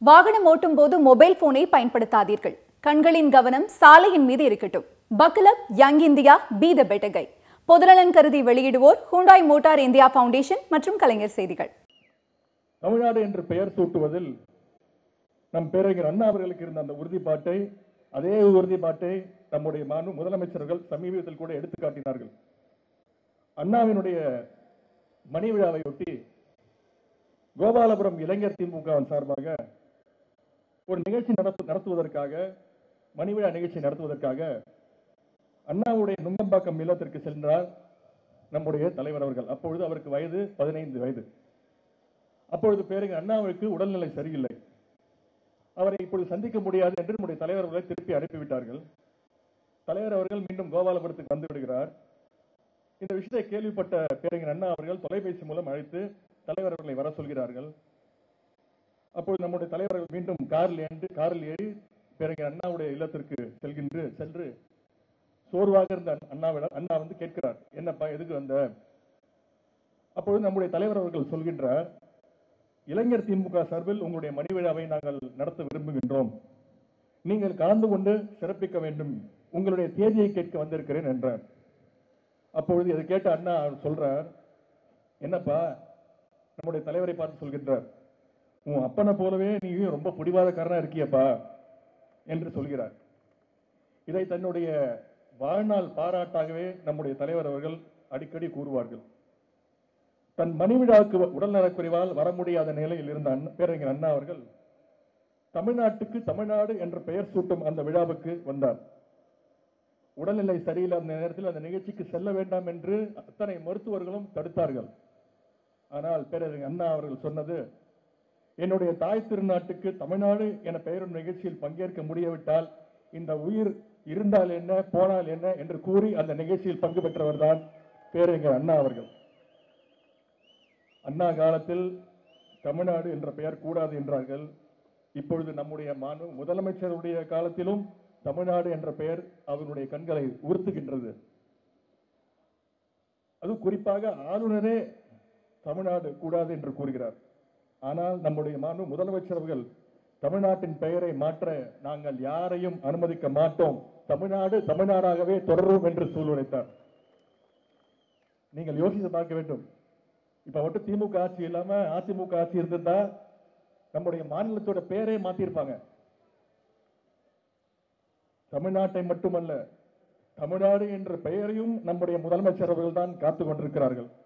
வாகனம் ஓட்டும் போது மொபைல் போனை பயன்படுத்தாதீர்கள் கண்களின் கவனம் சாலையின் மீது இருக்கட்டும் buckle up young India be the better guy பொதுநலன் கருதி வெளியிடுவோர் ஹூண்டாய் மோட்டார் இந்தியா ஃபவுண்டேஷன் மற்றும் கலைஞர் செய்திகள் தமிழ்நாடு என்று பெயர் சூட்டுவதில் நம் பேரறிஞர் அண்ணா அவர்களுக்கு இருந்த அந்த உறுதிப்பாட்டை அதே உறுதிப்பாட்டை நம்முடைய மாண்பு முதலமைச்சர்கள் சமீபத்தில் கூட எடுத்து காட்டினார்கள் அண்ணாவினுடைய மணி விழாவையொட்டி கோபாலபுரம் இளைஞர் திமுகவின் சார்பாக ஒரு நிகழ்ச்சி நடத்து நடத்துவதற்காக மணி விழா நிகழ்ச்சி நடத்துவதற்காக அண்ணாவுடைய நுங்கம்பாக்கம் இல்லத்திற்கு சென்றார் நம்முடைய தலைவர் அவர்கள் அப்பொழுது அவருக்கு வயது பதினைந்து வயது அப்பொழுது பேருங்க அண்ணாவுக்கு உடல்நிலை சரியில்லை அவரை இப்பொழுது சந்திக்க முடியாது என்று நம்முடைய தலைவர் அவர்களை திருப்பி அனுப்பிவிட்டார்கள் தலைவர் அவர்கள் மீண்டும் கோபாலபுரத்துக்கு வந்து விடுகிறார் இந்த விஷயத்தை கேள்விப்பட்ட பேரறிஞர் அண்ணா அவர்கள் தொலைபேசி மூலம் அழைத்து தலைவர் அவர்களை வர சொல்கிறார்கள் அப்பொழுது நம்முடைய தலைவர்கள் மீண்டும் காரில் ஏண்டு காரில் ஏறி பேரறிஞர் அண்ணாவுடைய இல்லத்திற்கு செல்கின்ற சென்று சோர்வாக இருந்த அண்ணாவிடம் அண்ணா வந்து கேட்கிறார் என்னப்பா எதுக்கு வந்த அப்பொழுது நம்முடைய தலைவர் அவர்கள் சொல்கின்றார் இளைஞர் திமுக சார்பில் உங்களுடைய மணி விழாவை நாங்கள் நடத்த விரும்புகின்றோம் நீங்கள் கலந்து கொண்டு சிறப்பிக்க வேண்டும் உங்களுடைய தேதியை கேட்க வந்திருக்கிறேன் என்றார் அப்பொழுது இதை கேட்ட அண்ணா சொல்றார் என்னப்பா நம்முடைய தலைவரை பார்த்து சொல்கின்றார் உன் அப்பனை போலவே நீயும் ரொம்ப பிடிவாதக்காரனா இருக்கியப்பா என்று சொல்கிறார் இதை தன்னுடைய வாழ்நாள் பாராட்டாகவே நம்முடைய தலைவர் அவர்கள் அடிக்கடி கூறுவார்கள் தன் மணி விழாவுக்கு உடல்நலக்குறைவால் வர முடியாத நிலையில் இருந்த அண்ணா- பேரறிஞர் அண்ணா அவர்கள் தமிழ்நாட்டுக்கு தமிழ்நாடு என்ற பெயர் சூட்டும் அந்த விழாவுக்கு வந்தார் உடல்நிலை சரியில்லாத நேரத்தில் அந்த நிகழ்ச்சிக்கு செல்ல வேண்டாம் என்று அத்தனை மருத்துவர்களும் தடுத்தார்கள் ஆனால் பேரறிஞர் அண்ணா அவர்கள் சொன்னது என்னுடைய தாய் திருநாட்டுக்கு தமிழ்நாடு என பெயரும் நிகழ்ச்சியில் பங்கேற்க முடியவிட்டால் இந்த உயிர் இருந்தால் என்ன போனால் என்ன என்று கூறி அந்த நிகழ்ச்சியில் பங்கு பெற்றவர் தான் பேரறிஞர் அண்ணா அவர்கள் அண்ணா காலத்தில் தமிழ்நாடு என்ற பெயர் கூடாது என்றார்கள் இப்பொழுது நம்முடைய மாண்பு முதலமைச்சருடைய காலத்திலும் தமிழ்நாடு என்ற பெயர் அவருடைய கண்களை உறுத்துகின்றது அது குறிப்பாக ஆளுநரே தமிழ்நாடு கூடாது என்று கூறுகிறார் ஆனால் நம்முடைய மாண்பு முதலமைச்சர் அவர்கள் தமிழ்நாட்டின் பெயரை மாற்ற நாங்கள் யாரையும் அனுமதிக்க மாட்டோம் தமிழ்நாடு தமிழ்நாடாகவே தொடரும் என்று சூழ்நிலைத்தார் நீங்கள் யோசித்து பார்க்க வேண்டும் இப்ப மட்டும் திமுக ஆட்சி இல்லாம அதிமுக ஆட்சி இருந்திருந்தா நம்முடைய மாநிலத்தோட பெயரே மாத்திருப்பாங்க தமிழ்நாட்டை மட்டுமல்ல தமிழ்நாடு என்ற பெயரையும் நம்முடைய முதலமைச்சர் அவர்கள் தான் காத்துக் கொண்டிருக்கிறார்கள்